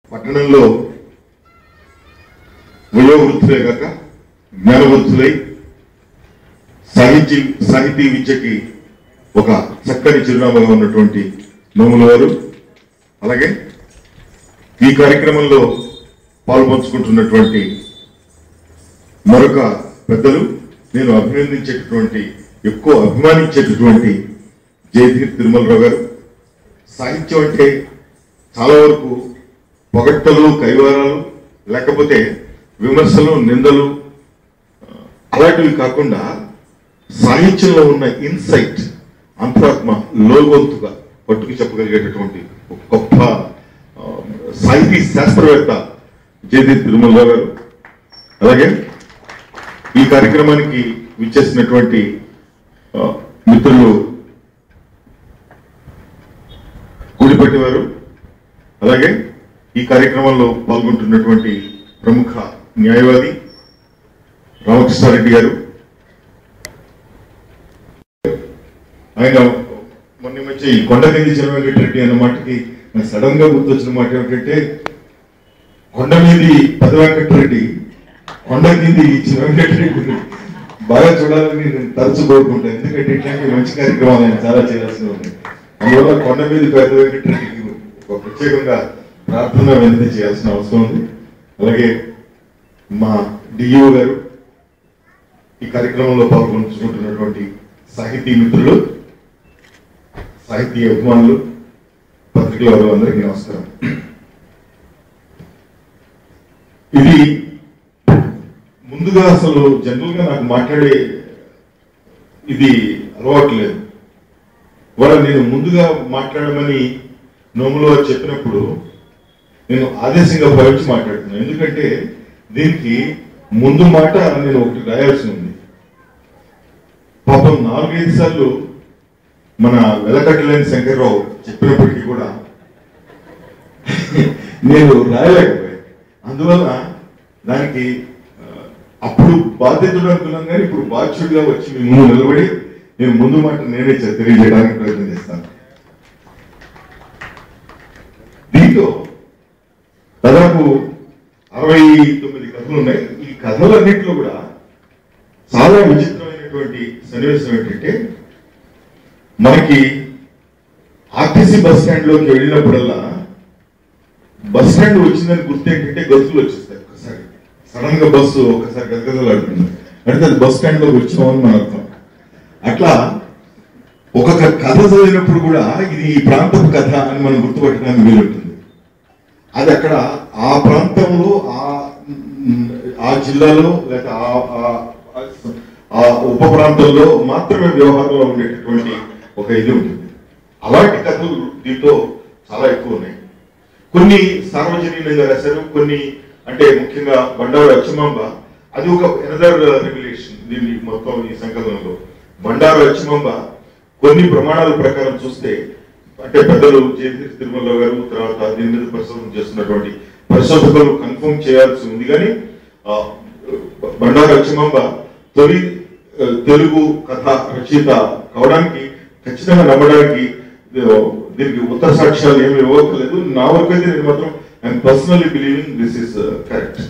పట్టణంలో వయోవృత్తులే కాక జ్ఞానవృత్తులై సాహిత్య సాహితీ విద్యకి ఒక చక్కని చిరునామాగా ఉన్నటువంటి నోముల వారు అలాగే ఈ కార్యక్రమంలో పాల్పంచుకుంటున్నటువంటి మరొక పెద్దలు నేను అభినందించేటటువంటి ఎక్కువ అభిమానించేటటువంటి జయధీర్ తిరుమలరావు గారు సాహిత్యం అంటే చాలా వరకు పొగట్టలు కైవారాలు లేకపోతే విమర్శలు నిందలు ఆ, అలాంటివి కాకుండా సాహిత్యంలో ఉన్న ఇన్సైట్ అంతరాత్మ లోగొంతుగా పట్టుకు చెప్పగలిగేటటువంటి ఒక గొప్ప ఆ, సాహితీ శాస్త్రవేత్త జయదీప్ తిరుమలరావు గారు అలాగే ఈ కార్యక్రమానికి విచ్చేసినటువంటి ఆ, మిత్రులు కూడిపట్టి వారు అలాగే ఈ కార్యక్రమంలో పాల్గొంటున్నటువంటి ప్రముఖ న్యాయవాది రామకృష్ణారెడ్డి గారు ఆయన మొన్న మధ్య ఈ కొండకింది చిరవెంకటరెడ్డి అన్న మాటకి నాకు సడన్ గా గుర్తొచ్చిన మాట ఏమిటంటే కొండ మీది పద వెంకటరెడ్డి కొండ కింది చిరవెంకటరెడ్డి బాగా చూడాలని నేను తరచు కోరుకుంటాను ఎందుకంటే ఇట్లాంటి మంచి కార్యక్రమాలు ఆయన చాలా చేయాల్సి ఉంది అందువల్ల కొండ మీద పెద్ద వెంకటరెడ్డికి ఒక ప్రత్యేకంగా ప్రార్థన వినతి చేయాల్సిన అవసరం ఉంది అలాగే మా డిఓ గారు ఈ కార్యక్రమంలో పాల్గొంటున్నటువంటి సాహితీ మిత్రులు సాహితీ అభిమానులు పత్రికల వారు అందరికీ నమస్కారం ఇది ముందుగా అసలు జనరల్ గా నాకు మాట్లాడే ఇది అలవాటు లేదు వాళ్ళ నేను ముందుగా మాట్లాడమని నోములో చెప్పినప్పుడు నేను ఆదేశంగా భావించి మాట్లాడుతున్నాను ఎందుకంటే దీనికి ముందు మాట నేను ఒకటి రాయాల్సి ఉంది పాపం నాలుగైదు సార్లు మన వెలకట్టలేని శంకర్రావు చెప్పినప్పటికీ కూడా నేను రాయలేకపోయాను అందువల్ల దానికి ఆ, అప్పుడు బాధ్యతలు అనుకున్నాం కానీ ఇప్పుడు బాధ్యుడిగా వచ్చి మీ ముందు నిలబడి నేను ముందు మాట నేనే చె- తెలియజేయడానికి ప్రయత్నం చేస్తాను దీంట్లో దాదాపు అరవై తొమ్మిది కథలు ఉన్నాయి ఈ కథలన్నింటిలో కూడా చాలా విచిత్రమైనటువంటి సన్నివేశం ఏంటంటే మనకి ఆర్టీసీ బస్ స్టాండ్ లోకి వెళ్ళినప్పుడల్లా బస్ స్టాండ్ వచ్చిందని గుర్తు ఏంటంటే గతులు వచ్చేస్తాయి ఒకసారి సడన్ గా బస్సు ఒకసారి గదగదలు ఆడుతుంది అంటే అది బస్ స్టాండ్ లోకి వచ్చామని మన అర్థం అట్లా ఒక్కొక్క కథ చదివినప్పుడు కూడా ఇది ఈ ప్రాంతపు కథ అని మనం గుర్తుపట్టడానికి వీలుంటుంది అది అక్కడ ఆ ప్రాంతంలో ఆ మ్, ఆ జిల్లాలో లేక ఆ- ఆ- ఆ ఉప ప్రాంతంలో మాత్రమే వ్యవహారంలో ఉండేటటువంటి ఒక ఇది ఉంటుంది అలాంటి కథలు దీంట్లో చాలా ఎక్కువ ఉన్నాయి కొన్ని సార్వజనీయంగా రాశారు కొన్ని అంటే ముఖ్యంగా బండారు అచ్చమాంబ అది ఒక ఎనదర్ రెగ్యులేషన్ దీన్ని మొత్తం ఈ సంకలనంలో బండారు అచ్చమాంబ కొన్ని ప్రమాణాల ప్రకారం చూస్తే అంటే పెద్దలు జయతీర్ తిరుమల గారు తర్వాత దీని మీద పరిశోధన చేస్తున్నటువంటి పరిశోధకులు కన్ఫర్మ్ చేయాల్సి ఉంది కానీ ఆ, బండారు అచ్చమాంబ తొలి ఆ, తెలుగు కథ రచయిత కావడానికి ఖచ్చితంగా నమ్మడానికి ఆ, దీనికి ఉత్తర సాక్ష్యాలు ఏమి ఇవ్వక్కర్లేదు నా వరకు అయితే నేను మాత్రం I'm personally believing this is correct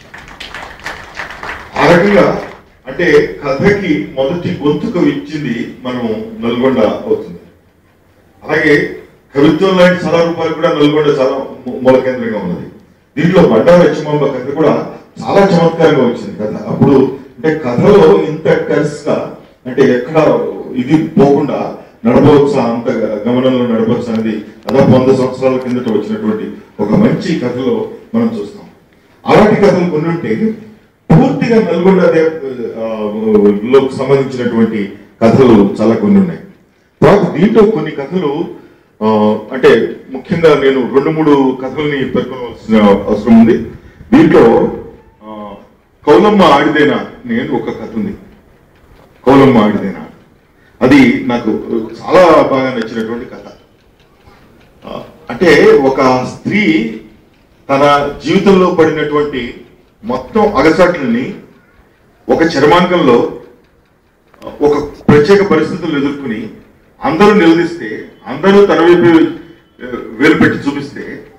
ఆ రకంగా అంటే కథకి మొదటి గొంతుక ఇచ్చింది మనం నల్గొండ అవుతుంది అలాగే కవిత్వం లాంటి చాలా రూపాయలు కూడా నల్గొండ చాలా మూ- మూల కేంద్రంగా ఉన్నది దీంట్లో బండారు లక్ష్మమ్మ కథ కూడా చాలా చమత్కారంగా వచ్చింది కథ అప్పుడు అంటే కథలో ఇంత కరెస్గా అంటే ఎక్కడ ఇది పోకుండా నడపవచ్చు అంత గమనంలో నడపవచ్చు అనేది దాదాపు వంద సంవత్సరాల కిందట వచ్చినటువంటి ఒక మంచి కథలో మనం చూస్తాం అలాంటి కథలు కొన్ని ఉంటే పూర్తిగా నల్గొండ దే- ఆ, లోకి సంబంధించినటువంటి కథలు చాలా కొన్ని ఉన్నాయి తర్వాత దీంట్లో కొన్ని కథలు ఆ, అంటే ముఖ్యంగా నేను రెండు మూడు కథల్ని పేర్కొనవలసిన అవసరం ఉంది దీంట్లో ఆ, కౌలమ్మ ఆడిదేనా నేను ఒక కథ ఉంది కౌలమ్మ ఆడిదేనా అది నాకు చాలా బాగా నచ్చినటువంటి కథ ఆ, అంటే ఒక స్త్రీ తన జీవితంలో పడినటువంటి మొత్తం అగసాట్లని ఒక చర్మాంకంలో ఒక ప్రత్యేక పరిస్థితులు ఎదుర్కొని అందరూ నిలదీస్తే అందరూ తన వైపు ఆ, వేలు పెట్టి చూపిస్తే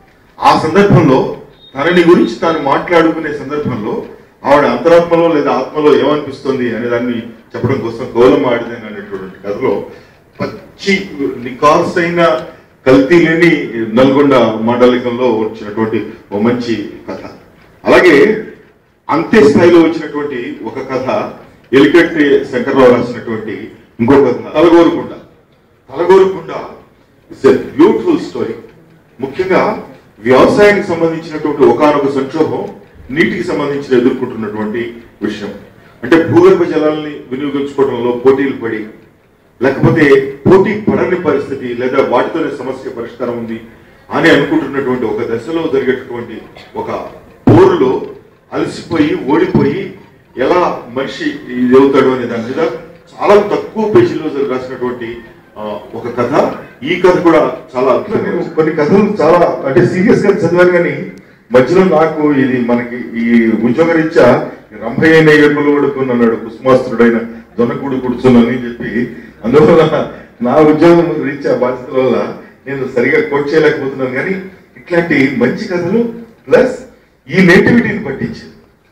ఆ సందర్భంలో తనని గురించి తాను మాట్లాడుకునే సందర్భంలో ఆవిడ అంతరాత్మలో లేదా ఆత్మలో ఏమనిపిస్తుంది అనే దాన్ని చెప్పడం కోసం గోలం ఆడిదని అనేటువంటి కథలో పచ్చి నికార్సైన కల్తీ లేని నల్గొండ మండలికంలో వచ్చినటువంటి ఓ మంచి కథ అలాగే అంతే స్థాయిలో వచ్చినటువంటి ఒక కథ ఎలికట్టి శంకర్రావు రాసినటువంటి ఇంకో కథ Talagorukunda Talagorukunda it's a beautiful story ముఖ్యంగా వ్యవసాయానికి సంబంధించినటువంటి ఒకనొక సంక్షోభం నీటికి సంబంధించిన ఎదుర్కొంటున్నటువంటి విషయం అంటే భూగర్భ జలాల్ని వినియోగించుకోవడంలో పోటీలు పడి లేకపోతే పోటీ పడని పరిస్థితి లేదా వాటితోనే సమస్య పరిష్కారం ఉంది అని అనుకుంటున్నటువంటి ఒక దశలో జరిగేటటువంటి ఒక పోరులో అలసిపోయి ఓడిపోయి ఎలా మనిషి ఇది అవుతాడు అనే దాని మీద చాలా తక్కువ పేజీలో రాసినటువంటి ఆ, ఒక కథ ఈ కథ కూడా చాలా అద్భుతంగా ఉంది. కొన్ని కథలు చాలా అంటే సీరియస్ గా చదివాను కానీ మధ్యలో నాకు ఇది మనకి ఈ ఉద్యోగరీత్యా రంభయ్యన ఏడుపులు పడుకున్నాడు కుసుమాస్తుడైన దొనకుడు కూర్చున్నానని చెప్పి అందువల్ల నా ఉద్యోగం రీత్యా బాధ్యతల వల్ల నేను సరిగా కోట్ చేయలేకపోతున్నాను కానీ ఇట్లాంటి మంచి కథలు ప్లస్ ఈ నేటివిటీని పట్టించేది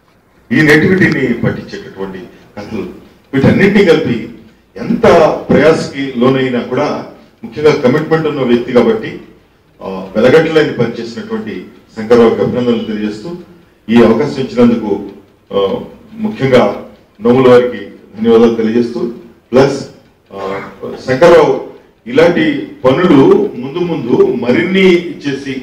ఈ నెటివిటీని పట్టించేటటువంటి కథలు వీటన్నిటిని కలిపి ఎంత ప్రయాసకి లోనైనా కూడా ముఖ్యంగా కమిట్మెంట్ ఉన్న వ్యక్తి కాబట్టి ఆ, వెలగట్లని పనిచేసినటువంటి శంకర్రావుకి అభినందనలు తెలియజేస్తూ ఈ అవకాశం ఇచ్చినందుకు ఆ, ముఖ్యంగా నోముల వారికి ధన్యవాదాలు తెలియజేస్తూ ప్లస్ ఆ, శంకర్రావు ఇలాంటి పనులు ముందు ముందు మరిన్ని చేసి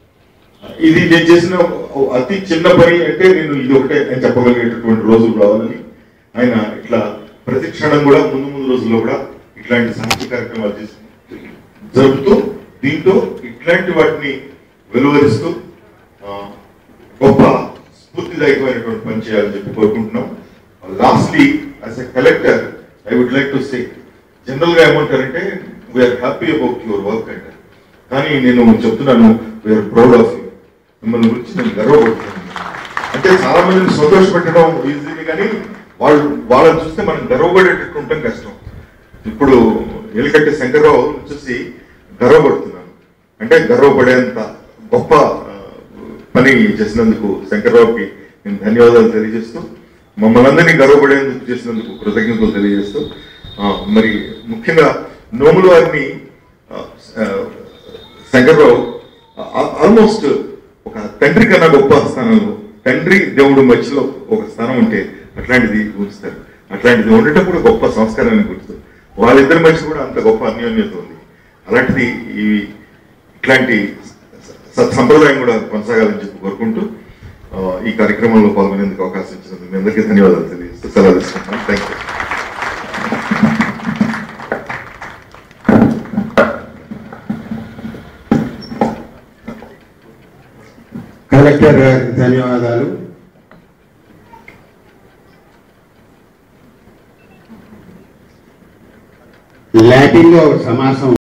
ఇది నేను చేసిన అతి చిన్న పని అంటే నేను ఇది ఒకటే అని చెప్పగలిగేటటువంటి రోజులు రావాలని ఆయన ఇట్లా ప్రతి క్షణం కూడా ముందు ముందు రోజుల్లో కూడా ఇట్లాంటి సాహిత్య కార్యక్రమాలు చేసి జరుపుతూ దీంతో ఇట్లాంటి వాటిని వెలువరిస్తూ ఆ, గొప్ప స్ఫూర్తిదాయకమైనటువంటి పని చేయాలని చెప్పి కోరుకుంటున్నాం lastly as a collector I would like to say general గా ఏమంటారంటే we are happy about your work అంటారు కానీ నేను చెప్తున్నాను వీఆర్ ప్రౌడ్ ఆఫ్ యూ మిమ్మల్ని గురించి నేను గర్వపడుతున్నాను అంటే చాలా మందిని సంతోషపెట్టడం ఈజీ కానీ వాళ్ళు వాళ్ళని చూస్తే మనం గర్వపడేటట్టు ఉండటం కష్టం ఇప్పుడు ఎలికట్టి శంకర్రావు చూసి గర్వపడుతున్నాను అంటే గర్వపడేంత గొప్ప ఆ, పని చేసినందుకు శంకర్రావుకి నేను ధన్యవాదాలు తెలియజేస్తూ మమ్మల్ని అందరినీ గర్వపడేందుకు చేసినందుకు కృతజ్ఞతలు తెలియజేస్తూ ఆ, మరి ముఖ్యంగా నోముల వారిని ఆ, ఆ, శంకర్రావు ఆల్మోస్ట్ ఒక తండ్రి కన్నా గొప్ప స్థానంలో తండ్రి దేవుడు మధ్యలో ఒక స్థానం ఉంటే అట్లాంటిది ఉంచుతారు అట్లాంటిది ఉండటం కూడా గొప్ప సంస్కారాన్ని గుర్తు వాళ్ళిద్దరి మధ్య కూడా అంత గొప్ప అన్యోన్యత ఉంది అలాంటిది ఈ ఇట్లాంటి సత్ సంప్రదాయం కూడా కొనసాగాలని చెప్పి కోరుకుంటూ ఆ, ఈ కార్యక్రమంలో పాల్గొనేందుకు అవకాశం ఇచ్చినందుకు మీ అందరికీ ధన్యవాదాలు తెలియజేస్తూ సెలవు తీసుకుంటున్నాను థ్యాంక్ యూ కలెక్టర్ గారికి ధన్యవాదాలు లాటిన్లో ఒక సమాసం